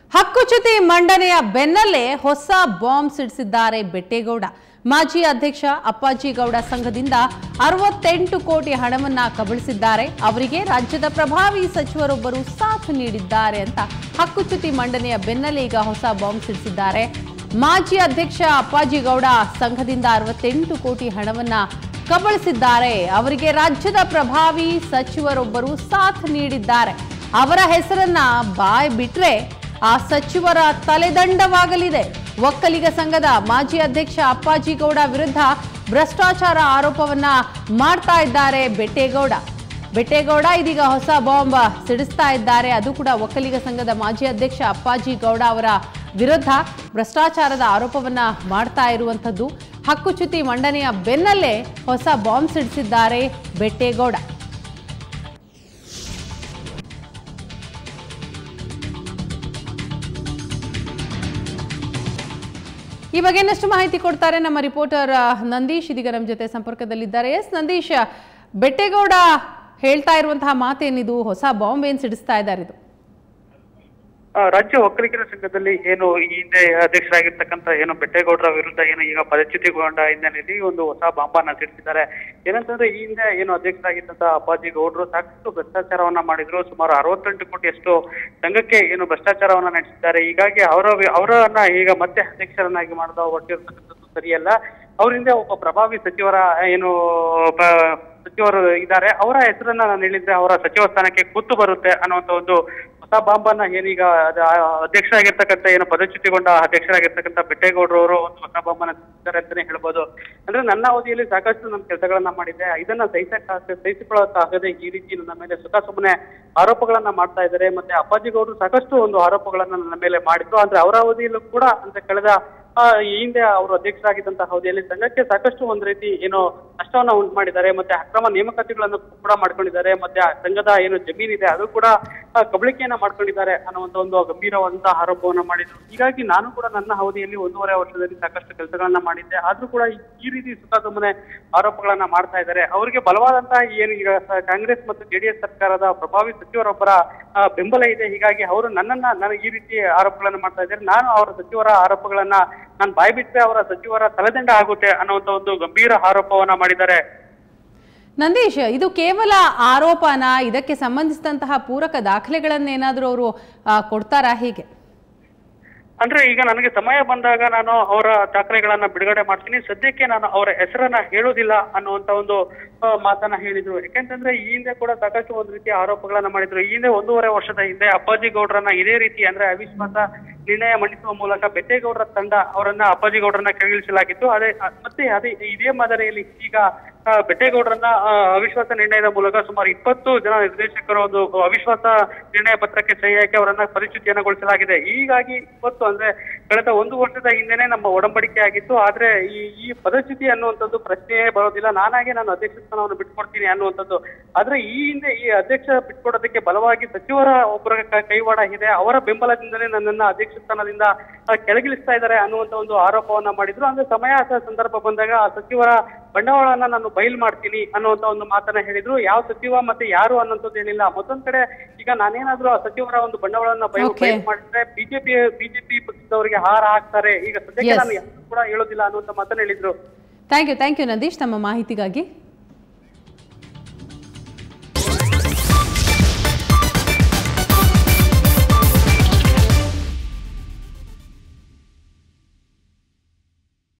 ಹಕ್ಕುಚ್ಯುತಿ ಮಂಡನೆಯ ಬೆನ್ನಲ್ಲೇ ಹೊಸ ಬಾಂಬ್ ಸಿಡಿಸಿದ್ದಾರೆ ಬೆಟ್ಟೇಗೌಡ ಮಾಜಿ ಅಧ್ಯಕ್ಷ ಅಪ್ಪಾಜಿ ಗೌಡ ಸಂಘದಿಂದ ಅರವತ್ತೆಂಟು ಕೋಟಿ ಹಣವನ್ನ ಕಬಳಿಸಿದ್ದಾರೆ ಅವರಿಗೆ ರಾಜ್ಯದ ಪ್ರಭಾವಿ ಸಚಿವರೊಬ್ಬರು ಸಾಥ್ ನೀಡಿದ್ದಾರೆ ಅಂತ ಹಕ್ಕುಚ್ಯುತಿ ಮಂಡನೆಯ ಬೆನ್ನಲ್ಲೇ ಈಗ ಹೊಸ ಬಾಂಬ್ ಸಿಡಿಸಿದ್ದಾರೆ ಮಾಜಿ ಅಧ್ಯಕ್ಷ ಅಪ್ಪಾಜಿ ಗೌಡ ಸಂಘದಿಂದ ಅರವತ್ತೆಂಟು ಕೋಟಿ ಹಣವನ್ನ ಕಬಳಿಸಿದ್ದಾರೆ ಅವರಿಗೆ ರಾಜ್ಯದ ಪ್ರಭಾವಿ ಸಚಿವರೊಬ್ಬರು ಸಾಥ್ ನೀಡಿದ್ದಾರೆ ಅವರ ಹೆಸರನ್ನ ಬಾಯ್ ಬಿಟ್ರೆ ಆ ಸಚಿವರ ತಲೆದಂಡವಾಗಲಿದೆ ಒಕ್ಕಲಿಗ ಸಂಘದ ಮಾಜಿ ಅಧ್ಯಕ್ಷ ಅಪ್ಪಾಜಿ ಗೌಡ ವಿರುದ್ಧ ಭ್ರಷ್ಟಾಚಾರ ಆರೋಪವನ್ನ ಮಾಡ್ತಾ ಇದ್ದಾರೆ ಬೆಟ್ಟೇಗೌಡ ಬೆಟ್ಟೇಗೌಡ ಇದೀಗ ಹೊಸ ಬಾಂಬ್ ಸಿಡಿಸ್ತಾ ಇದ್ದಾರೆ ಅದು ಕೂಡ ಒಕ್ಕಲಿಗ ಸಂಘದ ಮಾಜಿ ಅಧ್ಯಕ್ಷ ಅಪ್ಪಾಜಿ ಗೌಡ ಅವರ ವಿರುದ್ಧ ಭ್ರಷ್ಟಾಚಾರದ ಆರೋಪವನ್ನ ಮಾಡ್ತಾ ಇರುವಂಥದ್ದು ಹಕ್ಕುಚ್ಯುತಿ ಮಂಡನೆಯ ಬೆನ್ನಲ್ಲೇ ಹೊಸ ಬಾಂಬ್ ಸಿಡಿಸಿದ್ದಾರೆ ಬೆಟ್ಟೇಗೌಡ ಈ ಬಗ್ಗೆ ಇನ್ನಷ್ಟು ಮಾಹಿತಿ ಕೊಡ್ತಾರೆ ನಮ್ಮ ರಿಪೋರ್ಟರ್ ಆ, ನಂದೀಶ್ ಇದೀಗ ನಮ್ಮ ಜೊತೆ ಸಂಪರ್ಕದಲ್ಲಿದ್ದಾರೆ ಎಸ್ ನಂದೀಶ್ ಬೆಟ್ಟೇಗೌಡ ಹೇಳ್ತಾ ಇರುವಂತಹ ಮಾತೇನಿದು ಹೊಸ ಬಾಂಬ್ ಏನ್ ಸಿಡಿಸ್ತಾ ಇದ್ದಾರೆ ಇದು ಆ, ರಾಜ್ಯ ಒಕ್ಕಲಿಗರ ಸಂಘದಲ್ಲಿ ಏನು ಈ ಹಿಂದೆ ಅಧ್ಯಕ್ಷರಾಗಿರ್ತಕ್ಕಂಥ ಏನು ಬೆಟ್ಟೇಗೌಡರ ವಿರುದ್ಧ ಏನು ಈಗ ಪದಚ್ಯುತಿಗೊಂಡ ಹಿನ್ನೆಲೆಯಲ್ಲಿ ಒಂದು ಹೊಸ ಬಾಂಬನ್ನ ಸಿಡಿಸಿದ್ದಾರೆ ಏನಂತಂದ್ರೆ ಈ ಹಿಂದೆ ಏನು ಅಧ್ಯಕ್ಷರಾಗಿದ್ದಂತ ಅಪ್ಪಾಜಿ ಗೌಡರು ಸಾಕಷ್ಟು ಭ್ರಷ್ಟಾಚಾರವನ್ನ ಮಾಡಿದ್ರು ಸುಮಾರು ಅರವತ್ತೆಂಟು ಕೋಟಿಯಷ್ಟು ಸಂಘಕ್ಕೆ ಏನು ಭ್ರಷ್ಟಾಚಾರವನ್ನ ನಡೆಸಿದ್ದಾರೆ ಹೀಗಾಗಿ ಅವರ ಅವರನ್ನ ಈಗ ಮತ್ತೆ ಅಧ್ಯಕ್ಷರನ್ನಾಗಿ ಮಾಡಿದ ಹೊರಟಿರ್ತಕ್ಕಂಥದ್ದು ಸರಿಯಲ್ಲ ಅವರಿಂದ ಒಬ್ಬ ಪ್ರಭಾವಿ ಸಚಿವರ ಏನು ಪ- ಸಚಿವರು ಇದ್ದಾರೆ ಅವರ ಹೆಸರನ್ನ ನಾನು ಹೇಳಿದ್ರೆ ಅವರ ಸಚಿವ ಸ್ಥಾನಕ್ಕೆ ಕೂತು ಬರುತ್ತೆ ಅನ್ನುವಂತ ಒಂದು ಹೊಸ ಬಾಂಬನ್ನ ಏನೀಗ ಅದ- ಆ ಅಧ್ಯಕ್ಷರಾಗಿರ್ತಕ್ಕಂಥ ಏನು ಪದಚ್ಯುತಿಗೊಂಡ ಅಧ್ಯಕ್ಷರಾಗಿರ್ತಕ್ಕಂಥ ಬೆಟ್ಟೇಗೌಡರು ಅವರು ಒಂದು ಹೊಸ ಬಾಂಬನ್ನ ಸಿಕ್ಕಿದ್ದಾರೆ ಅಂತಾನೆ ಹೇಳ್ಬೋದು ಅಂದ್ರೆ ನನ್ನ ಅವಧಿಯಲ್ಲಿ ಸಾಕಷ್ಟು ನನ್ನ ಕೆಲಸಗಳನ್ನ ಮಾಡಿದ್ದೆ ಇದನ್ನ ಸಹಿಸಕ್ ಸಹಿಸಿಕೊಳ್ಳೋಕ್ಕಾಗದೆ ಈ ರೀತಿ ನನ್ನ ಮೇಲೆ ಸುಖ ಸುಮ್ಮನೆ ಆರೋಪಗಳನ್ನ ಮಾಡ್ತಾ ಇದ್ದಾರೆ ಮತ್ತೆ ಅಪ್ಪಾಜಿ ಗೌಡರು ಸಾಕಷ್ಟು ಒಂದು ಆರೋಪಗಳನ್ನ ನನ್ನ ಮೇಲೆ ಮಾಡಿದ್ರು ಅಂದ್ರೆ ಅವರ ಅವಧಿಯಲ್ಲೂ ಕೂಡ ಅಂದ್ರೆ ಕಳೆದ ಆ, ಈ ಹಿಂದೆ ಅವರು ಅಧ್ಯಕ್ಷರಾಗಿದ್ದಂತಹ ಅವಧಿಯಲ್ಲಿ ಸಂಘಕ್ಕೆ ಸಾಕಷ್ಟು ಒಂದ್ ರೀತಿ ಏನು ನಷ್ಟವನ್ನ ಉಂಟು ಮಾಡಿದ್ದಾರೆ ಮತ್ತೆ ಅಕ್ರಮ ನೇಮಕಾತಿಗಳನ್ನು ಕೂಡ ಮಾಡ್ಕೊಂಡಿದ್ದಾರೆ ಮತ್ತೆ ಆ ಸಂಘದ ಏನು ಜಮೀನಿದೆ ಅದು ಕೂಡ ಆ, ಕಬಳಿಕೆಯನ್ನ ಮಾಡ್ಕೊಂಡಿದ್ದಾರೆ ಅನ್ನುವಂತ ಒಂದು ಗಂಭೀರವಾದಂತಹ ಆರೋಪವನ್ನ ಮಾಡಿದ್ರು ಹೀಗಾಗಿ ನಾನು ಕೂಡ ನನ್ನ ಅವಧಿಯಲ್ಲಿ ಒಂದೂವರೆ ವರ್ಷದಲ್ಲಿ ಸಾಕಷ್ಟು ಕೆಲಸಗಳನ್ನ ಮಾಡಿದ್ದೆ ಆದ್ರೂ ಕೂಡ ಈ- ಈ ರೀತಿ ಸುಖ ಸುಮ್ಮನೆ ಆರೋಪಗಳನ್ನ ಮಾಡ್ತಾ ಇದ್ದಾರೆ ಅವರಿಗೆ ಬಲವಾದಂತಹ ಏನು ಈಗ ಸ- ಕಾಂಗ್ರೆಸ್ ಮತ್ತು ಜೆಡಿಎಸ್ ಸರ್ಕಾರದ ಪ್ರಭಾವಿ ಸಚಿವರೊಬ್ಬರ ಆ, ಬೆಂಬಲ ಇದೆ ಹೀಗಾಗಿ ಅವರು ನನ್ನನ್ನ ನನಗೆ ಈ ರೀತಿ ಆರೋಪಗಳನ್ನ ಮಾಡ್ತಾ ಇದ್ದಾರೆ ನಾನು ಅವರ ಸಚಿವರ ಆರೋಪಗಳನ್ನ ನಾನು ಬಾಯ್ಬಿಟ್ರೆ ಅವರ ಸಚಿವರ ತಲೆದಂಡ ಆಗುತ್ತೆ ಅನ್ನುವಂತ ಒಂದು ಗಂಭೀರ ಆರೋಪವನ್ನ ಮಾಡಿದ್ದಾರೆ ನಂದೀಶ್ ಇದು ಕೇವಲ ಆರೋಪನ ಇದಕ್ಕೆ ಸಂಬಂಧಿಸಿದಂತಹ ಪೂರಕ ದಾಖಲೆಗಳನ್ನೇನಾದರೂ ಅವರು ಕೊಡ್ತಾರಾ ಹೀಗೆ ಅಂದ್ರೆ ಈಗ ನನಗೆ ಸಮಯ ಬಂದಾಗ ನಾನು ಅವರ ದಾಖಲೆಗಳನ್ನ ಬಿಡುಗಡೆ ಮಾಡ್ತೀನಿ ಸದ್ಯಕ್ಕೆ ನಾನು ಅವರ ಹೆಸರನ್ನ ಹೇಳೋದಿಲ್ಲ ಅನ್ನುವಂತ ಒಂದು ಆ, ಮಾತನ್ನ ಹೇಳಿದ್ರು ಯಾಕೆಂತಂದ್ರೆ ಈ ಹಿಂದೆ ಕೂಡ ಸಾಕಷ್ಟು ಒಂದು ರೀತಿಯ ಆರೋಪಗಳನ್ನ ಮಾಡಿದ್ರು ಈ ಹಿಂದೆ ಒಂದೂವರೆ ವರ್ಷದ ಹಿಂದೆ ಅಪ್ಪಾಜಿ ಗೌಡ್ರನ್ನ ಇದೇ ರೀತಿ ಅಂದ್ರೆ ಅವಿಶ್ವಾಸ ನಿರ್ಣಯ ಮಂಡಿಸುವ ಮೂಲಕ ಬೆಟ್ಟೇಗೌಡರ ತಂಡ ಅವರನ್ನ ಅಪ್ಪಾಜಿ ಗೌಡ್ರನ್ನ ಕೆಳಗಿಳಿಸಲಾಗಿತ್ತು ಅದೇ ಅ- ಮತ್ತೆ ಅದೇ ಇದೇ ಮಾದರಿಯಲ್ಲಿ ಈಗ ಆ, ಬೆಟ್ಟೇಗೌಡರನ್ನ ಆ, ಅವಿಶ್ವಾಸ ನಿರ್ಣಯದ ಮೂಲಕ ಸುಮಾರು ಇಪ್ಪತ್ತು ಜನ ನಿರ್ದೇಶಕರು ಒಂದು ಅವಿಶ್ವಾಸ ನಿರ್ಣಯ ಪತ್ರಕ್ಕೆ ಸಹಿ ಹಾಕಿ ಅವರನ್ನ ಪರಿಸ್ಥಿತಿಯನ್ನಗೊಳಿಸಲಾಗಿದೆ ಹೀಗಾಗಿ ಇವತ್ತು ಅಂದ್ರೆ ಕಳೆದ ಒಂದು ವರ್ಷದ ಹಿಂದೆನೆ ನಮ್ಮ ಒಡಂಬಡಿಕೆ ಆಗಿತ್ತು ಆದ್ರೆ ಈ ಈ ಪದಚ್ಯುತಿ ಅನ್ನುವಂಥದ್ದು ಪ್ರಶ್ನೆಯೇ ಬರೋದಿಲ್ಲ ನಾನಾಗೆ ನಾನು ಅಧ್ಯಕ್ಷ ಸ್ಥಾನವನ್ನು ಬಿಟ್ಕೊಡ್ತೀನಿ ಅನ್ನುವಂಥದ್ದು ಆದ್ರೆ ಈ ಹಿಂದೆ ಈ ಅಧ್ಯಕ್ಷ ಬಿಟ್ಕೊಡೋದಕ್ಕೆ ಬಲವಾಗಿ ಸಚಿವರ ಒಬ್ಬರ ಕ- ಕೈವಾಡ ಇದೆ ಅವರ ಬೆಂಬಲದಿಂದಲೇ ನನ್ನನ್ನ ಅಧ್ಯಕ್ಷ ಸ್ಥಾನದಿಂದ ಆ, ಕೆಳಗಿಳಿಸ್ತಾ ಇದ್ದಾರೆ ಅನ್ನುವಂತ ಒಂದು ಆರೋಪವನ್ನ ಮಾಡಿದ್ರು ಅಂದ್ರೆ ಸಮಯ ಅಥವಾ ಸಂದರ್ಭ ಬಂದಾಗ ಆ ಸಚಿವರ ಬಂಡವಾಳವನ್ನ ನಾನು ಬಯಲು ಮಾಡ್ತೀನಿ ಅನ್ನುವಂತ ಒಂದು ಮಾತನ್ನ ಹೇಳಿದ್ರು ಯಾವ ಸಚಿವ ಮತ್ತೆ ಯಾರು ಅನ್ನೋಂಥದ್ದು ಹೇಳಿಲ್ಲ ಮತ್ತೊಂದ್ ಕಡೆ ಈಗ ನಾನೇನಾದ್ರೂ ಆ ಸಚಿವರ ಒಂದು ಬಂಡವಾಳವನ್ನ ಬಯಲು Okay. ಬಯಲು ಮಾಡಿದ್ರೆ ಬಿಜೆಪಿ ಬಿಜೆಪಿ ಪಕ್ಷದವರಿಗೆ ಹಾರ ಹಾಕ್ತಾರೆ ಈಗ ಸದ್ಯಕ್ಕೆ Yes. ನಾನು ಯಾರು ಕೂಡ ಹೇಳೋದಿಲ್ಲ ಅನ್ನುವಂತ ಮಾತನ್ನ ಹೇಳಿದ್ರು thank you thank you Nandish ತಮ್ಮ ಮಾಹಿತಿಗಾಗಿ